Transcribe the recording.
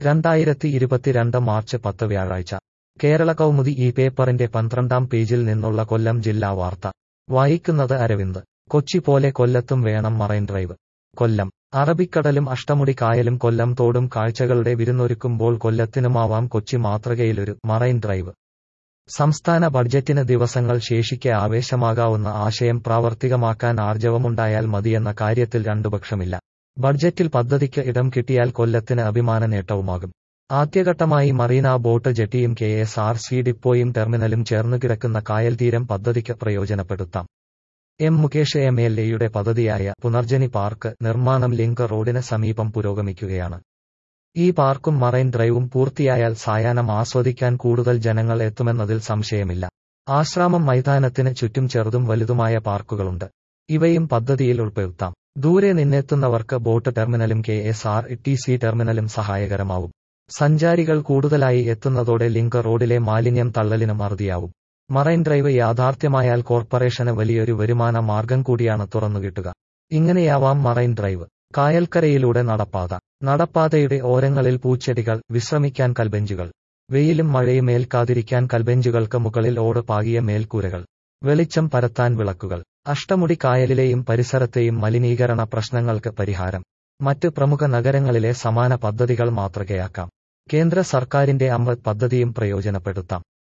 രണ്ടായിരത്തി ഇരുപത്തിരണ്ട് മാർച്ച് പത്ത് വ്യാഴാഴ്ച കേരള കൗമുദി ഈ പേപ്പറിന്റെ പന്ത്രണ്ടാം പേജിൽ നിന്നുള്ള കൊല്ലം ജില്ലാ വാർത്ത വായിക്കുന്നത് അരവിന്ദ് കൊച്ചി പോലെ കൊല്ലത്തും വേണം മറൈൻ ഡ്രൈവ് കൊല്ലം അറബിക്കടലും അഷ്ടമുടി കായലും കൊല്ലം തോടും കാഴ്ചകളുടെ വിരുന്നൊരുക്കുമ്പോൾ കൊല്ലത്തിനുമാവാം കൊച്ചി മാതൃകയിലൊരു മറൈൻ ഡ്രൈവ് സംസ്ഥാന ബഡ്ജറ്റിന് ദിവസങ്ങൾ ശേഷിക്കെ ആവേശമാകാവുന്ന ആശയം പ്രാവർത്തികമാക്കാൻ ആർജവമുണ്ടായാൽ മതിയെന്ന കാര്യത്തിൽ രണ്ടുപക്ഷമില്ല ബഡ്ജറ്റിൽ പദ്ധതിക്ക് ഇടം കിട്ടിയാൽ കൊല്ലത്തിന് അഭിമാന നേട്ടവുമാകും ആദ്യഘട്ടമായി മറീന ബോട്ട് ജെട്ടിയും കെ എസ് ആർ സി ഡിപ്പോയും ടെർമിനലും ചേർന്നുകിടക്കുന്ന കായൽ തീരം പദ്ധതിക്ക് പ്രയോജനപ്പെടുത്താം എം മുകേഷ് എം എൽ എയുടെ പദ്ധതിയായ പുനർജനി പാർക്ക് നിർമ്മാണം ലിങ്ക് റോഡിന് സമീപം പുരോഗമിക്കുകയാണ് ഈ പാർക്കും മറൈൻ ഡ്രൈവും പൂർത്തിയായാൽ സായാഹ്നം ആസ്വദിക്കാൻ കൂടുതൽ ജനങ്ങൾ എത്തുമെന്നതിൽ സംശയമില്ല ആശ്രാമം മൈതാനത്തിന് ചുറ്റും ചെറുതും വലുതുമായ പാർക്കുകളുണ്ട് ഇവയും പദ്ധതിയിൽ ഉൾപ്പെടുത്താം ദൂരെ നിന്നെത്തുന്നവർക്ക് ബോട്ട് ടെർമിനലും K S R T C ടെർമിനലും സഹായകരമാവും സഞ്ചാരികൾ കൂടുതലായി എത്തുന്നതോടെ ലിങ്ക് റോഡിലെ മാലിന്യം തള്ളലിനും അറുതിയാവും മറൈൻ ഡ്രൈവ് യാഥാർത്ഥ്യമായാൽ കോർപ്പറേഷന് വലിയൊരു വരുമാന മാർഗം കൂടിയാണ് തുറന്നുകിട്ടുക ഇങ്ങനെയാവാം മറൈൻ ഡ്രൈവ് കായൽക്കരയിലൂടെ നടപ്പാത നടപ്പാതയുടെ ഓരങ്ങളിൽ പൂച്ചെടികൾ വിശ്രമിക്കാൻ കൽബെഞ്ചുകൾ വെയിലും മഴയും ഏൽക്കാതിരിക്കാൻ കൽബെഞ്ചുകൾക്ക് മുകളിൽ ഓട് പാകിയ മേൽക്കൂരകൾ വെളിച്ചം പരത്താൻ വിളക്കുകൾ അഷ്ടമുടി കായലിലെയും പരിസരത്തെയും മലിനീകരണ പ്രശ്നങ്ങൾക്ക് പരിഹാരം മറ്റ് പ്രമുഖ നഗരങ്ങളിലെ സമാന പദ്ധതികൾ മാതൃകയാക്കാം കേന്ദ്ര സർക്കാരിന്റെ അമൃത് പദ്ധതിയും പ്രയോജനപ്പെടുത്താം